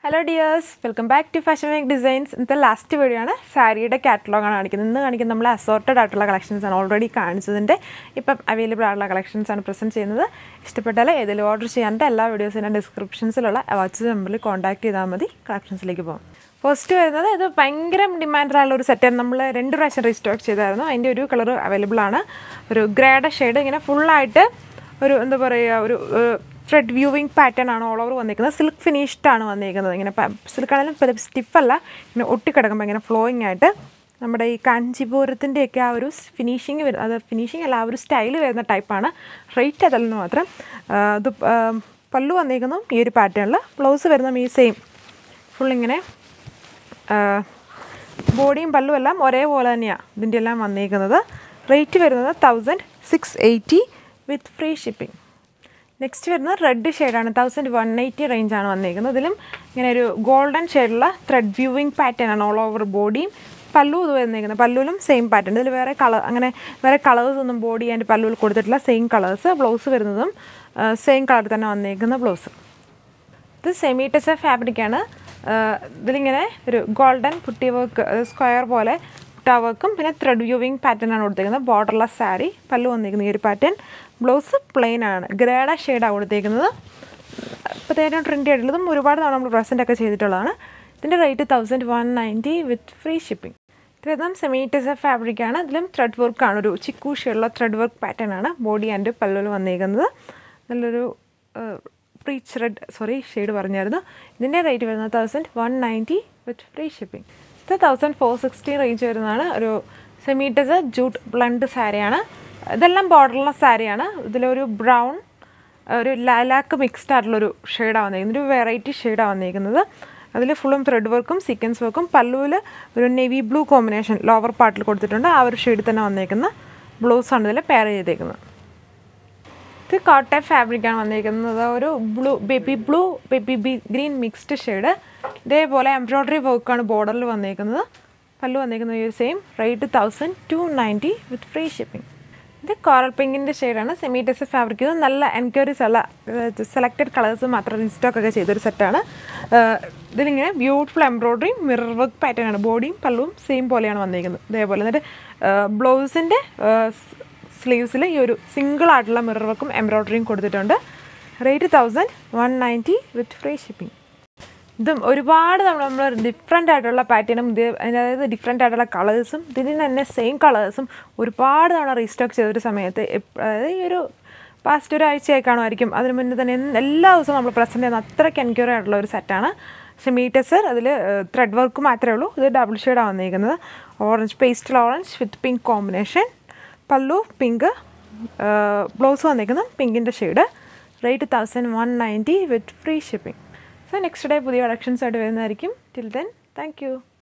hello dears welcome back to fashion make designs ഇന്നത്തെ last video ആണ് സാരിയുടെ കാറ്റലോഗാണ് കാണിക്കുന്നത് ഇന്ന് കാണിക്കുന്നത് നമ്മൾ അസോർട്ടഡ് ആയിട്ടുള്ള കളക്ഷൻസ് ആണ് ഓൾറെഡി കാണിച്ചതിൻ്റെ ഇപ്പം അവൈലബിൾ ആയിട്ടുള്ള കളക്ഷൻസ് ആണ് പ്രസൻറ്റ് ചെയ്യുന്നത് ഇഷ്ടപ്പെട്ടാൽ ഏതെങ്കിലും ഓർഡർ ചെയ്യാൻ്റെ എല്ലാ വീഡിയോസിൻ്റെ ഡിസ്ക്രിപ്ഷൻസിലുള്ള വാട്സപ്പ് നമ്പറിൽ കോൺടാക്ട് ചെയ്താൽ മതി കളക്ഷൻസിലേക്ക് പോകും ഫസ്റ്റ് വരുന്നത് ഇത് ഭയങ്കര ഡിമാൻഡായുള്ള ഒരു സെറ്റാണ് നമ്മൾ രണ്ട് പ്രാവശ്യം റീസ്റ്റോക്ക് ചെയ്തായിരുന്നു അതിൻ്റെ ഒരു കളർ അവൈലബിൾ ആണ് ഒരു ഗ്രേഡ് ഷെയ്ഡ് ഇങ്ങനെ ഫുള്ളായിട്ട് ഒരു എന്താ പറയുക ഒരു ത്രെഡ് വ്യൂവിങ് പാറ്റേൺ ആണ് ഓൾ ഓവർ വന്നിരിക്കുന്നത് സിൽക്ക് ഫിനിഷ്ഡ് ആണ് വന്നിരിക്കുന്നത് ഇങ്ങനെ സിൽക്ക് ആണെങ്കിലും സ്റ്റിഫല്ല ഇങ്ങനെ ഒട്ടിക്കിടക്കുമ്പോൾ ഇങ്ങനെ ഫ്ലോയിങ് ആയിട്ട് നമ്മുടെ ഈ കാഞ്ചിപുരത്തിൻ്റെയൊക്കെ ആ ഒരു ഫിനിഷിങ് വരും അത് ഫിനിഷിങ് അല്ല ആ ഒരു സ്റ്റൈൽ വരുന്ന ടൈപ്പാണ് റേറ്റ് അതിൽ നിന്ന് മാത്രം ആ, ഇത് ആ, പല്ലു വന്നിരിക്കുന്നു ഈ ഒരു പാറ്റേണിൽ ബ്ലൗസ് വരുന്നതും ഈ സെയിം ഫുൾ ഇങ്ങനെ ബോഡിയും പല്ലും എല്ലാം ഒരേപോലെ തന്നെയാണ് ഇതിൻ്റെ എല്ലാം വന്നിരിക്കുന്നത് റേറ്റ് വരുന്നത് thousand six eighty with free shipping next വരുന്നത് റെഡ് ഷെയ്ഡാണ് തൗസൻഡ് വൺ എയ്റ്റി റേഞ്ചാണ് വന്നിരിക്കുന്നത് ഇതിലും ഇങ്ങനെ ഒരു ഗോൾഡൻ ഷെയ്ഡുള്ള ത്രെഡ് വ്യൂവിങ് പാറ്റേൺ ആണ് ഓൾ ഓവർ ബോഡിയും പല്ലു ഇത് വന്നിരിക്കുന്നത് പല്ലുവിലും സെയിം പാറ്റേൺ ഇതിൽ വേറെ കളർ അങ്ങനെ വേറെ കളേഴ്സ് ഒന്നും ബോഡി ആൻഡ് പല്ലുവിൽ കൊടുത്തിട്ടില്ല സെയിം കളേഴ്സ് ബ്ലൗസ് വരുന്നതും സെയിം കളർ തന്നെ വന്നിരിക്കുന്ന ബ്ലൗസ് ഇത് സെമി ടെസ ഫാബ്രിക്കാണ് ഇതിലിങ്ങനെ ഒരു ഗോൾഡൻ പുട്ടി വർക്ക് സ്ക്വയർ പോലെ പുട്ട വർക്കും പിന്നെ ത്രെഡ് വ്യൂവിങ് പാറ്റേൺ ആണ് കൊടുത്തേക്കുന്നത് ബോർഡർലെസ് സാരി പല്ലു വന്നിരിക്കുന്ന ഈ ഒരു പാറ്റേൺ ബ്ലൗസ് പ്ലെയിൻ ആണ് ഗ്രേഡ ഷെയ്ഡാണ് കൊടുത്തേക്കുന്നത് ഇപ്പോൾ ഏറ്റവും ട്രെൻഡി ആയിട്ടുള്ളതും ഒരുപാട് തവണ നമ്മൾ പ്രസൻ്റ് ഒക്കെ ചെയ്തിട്ടുള്ളതാണ് ഇതിൻ്റെ rate thousand one ninety with free shipping ഇത് വരുന്നത് സെമി ടെസ ഫാബ്രിക്കാണ് ഇതിലും ത്രെഡ് വർക്കാണ് ഒരു ചിക്കു ഷെയ്ഡുള്ള ത്രെഡ് വർക്ക് പാറ്റേൺ ആണ് ബോഡി ആൻഡ് പല്ലുവിൽ വന്നിരിക്കുന്നത് നല്ലൊരു പ്രീച്ച് റെഡ് സോറി ഷെയ്ഡ് പറഞ്ഞായിരുന്നു ഇതിൻ്റെ റേറ്റ് വരുന്നത് thousand one ninety with free shipping ഇത് തൗസൻഡ് ഫോർ സിക്സ്റ്റി റേഞ്ച് വരുന്നതാണ് ഒരു സെമി ടെസ ജൂട്ട് ബ്ലണ്ട് സാരിയാണ് ഇതെല്ലാം ബോർഡർലെസ് സാരിയാണ് ഇതിലൊരു ബ്രൗൺ ഒരു ലാലാക്ക് മിക്സ്ഡ് ആയിട്ടുള്ളൊരു ഷെയ്ഡാണ് വന്നിരിക്കുന്നത് ഒരു വെറൈറ്റി ഷെയ്ഡാണ് വന്നിരിക്കുന്നത് അതിൽ ഫുള്ളും ത്രെഡ് വർക്കും സീക്വൻസ് വർക്കും പല്ലുവിൽ ഒരു നെവി ബ്ലൂ കോമ്പിനേഷൻ ലോവർ പാർട്ടിൽ കൊടുത്തിട്ടുണ്ട് ആ ഒരു ഷെയ്ഡിൽ തന്നെ വന്നിരിക്കുന്ന ബ്ലൗസാണ് ഇതിൽ പെയർ ചെയ്തേക്കുന്നത് ഇത് കോട്ടൺ ഫാബ്രിക്കാണ് വന്നിരിക്കുന്നത് ഒരു blue baby blue baby B green mixed shade ഇതേപോലെ എംബ്രോയ്ഡറി വർക്കാണ് ബോർഡറിൽ വന്നിരിക്കുന്നത് പല്ലു വന്നിരിക്കുന്നത് ഈ same rate thousand two ninety with free shipping ഇത് കോറൽ പിങ്കിൻ്റെ ഷെയ്ഡാണ് സെമി ടെസ് ഫാബ്രിക് ഇത് നല്ല എൻക്വയറീസ് അല്ല സെലക്റ്റഡ് കളേഴ്സ് മാത്രം റീസ്റ്റോക്ക് ഒക്കെ ചെയ്തൊരു സെറ്റാണ് ഇതിലിങ്ങനെ beautiful embroidery mirror work pattern ആണ് ബോഡിയും പല്ലുവും സെയിം പോലെയാണ് വന്നിരിക്കുന്നത് ഇതേപോലെ എന്നിട്ട് ബ്ലൗസിൻ്റെ സ്ലീവ്സിൽ ഈ ഒരു സിംഗിൾ ആയിട്ടുള്ള മിറർ വർക്കും എംബ്രോയ്ഡറിയും കൊടുത്തിട്ടുണ്ട് rate thousand one ninety with free shipping ഇതും ഒരുപാട് തവണ നമ്മൾ ഡിഫറെൻ്റ് ആയിട്ടുള്ള പാറ്റേണും ഇത് അതായത് ഡിഫറെൻ്റ് ആയിട്ടുള്ള കളേഴ്സും ഇതിന് തന്നെ സെയിം കളേഴ്സും ഒരുപാട് തവണ റീസ്റ്റോക്ക് ചെയ്തൊരു സമയത്ത് എപ്പ- അതായത് ഈ ഒരു പാസ്റ്റ് ഒരാഴ്ചയായി കാണുമായിരിക്കും അതിന് മുന്നേ തന്നെ എന്ന് എല്ലാ ദിവസവും നമ്മൾ പ്രസൻറ്റ് ചെയ്യുന്ന അത്രയ്ക്ക് എൻക്വയറി ആയിട്ടുള്ള ഒരു സെറ്റാണ് പക്ഷേ മീറ്റസർ അതിൽ ത്രെഡ് വർക്ക് മാത്രമേ ഉള്ളൂ ഇത് ഡബിൾ ഷെയ്ഡാണ് വന്നിരിക്കുന്നത് orange pastel orange with pink combination pallu pink blouse വന്നിരിക്കുന്നത് പിങ്കിൻ്റെ shade rate thousand one ninety with free shipping so next day പുതിയ കളക്ഷൻസ് ആയിട്ട് വരുന്നതായിരിക്കും ടിൽ ദെൻ താങ്ക് യു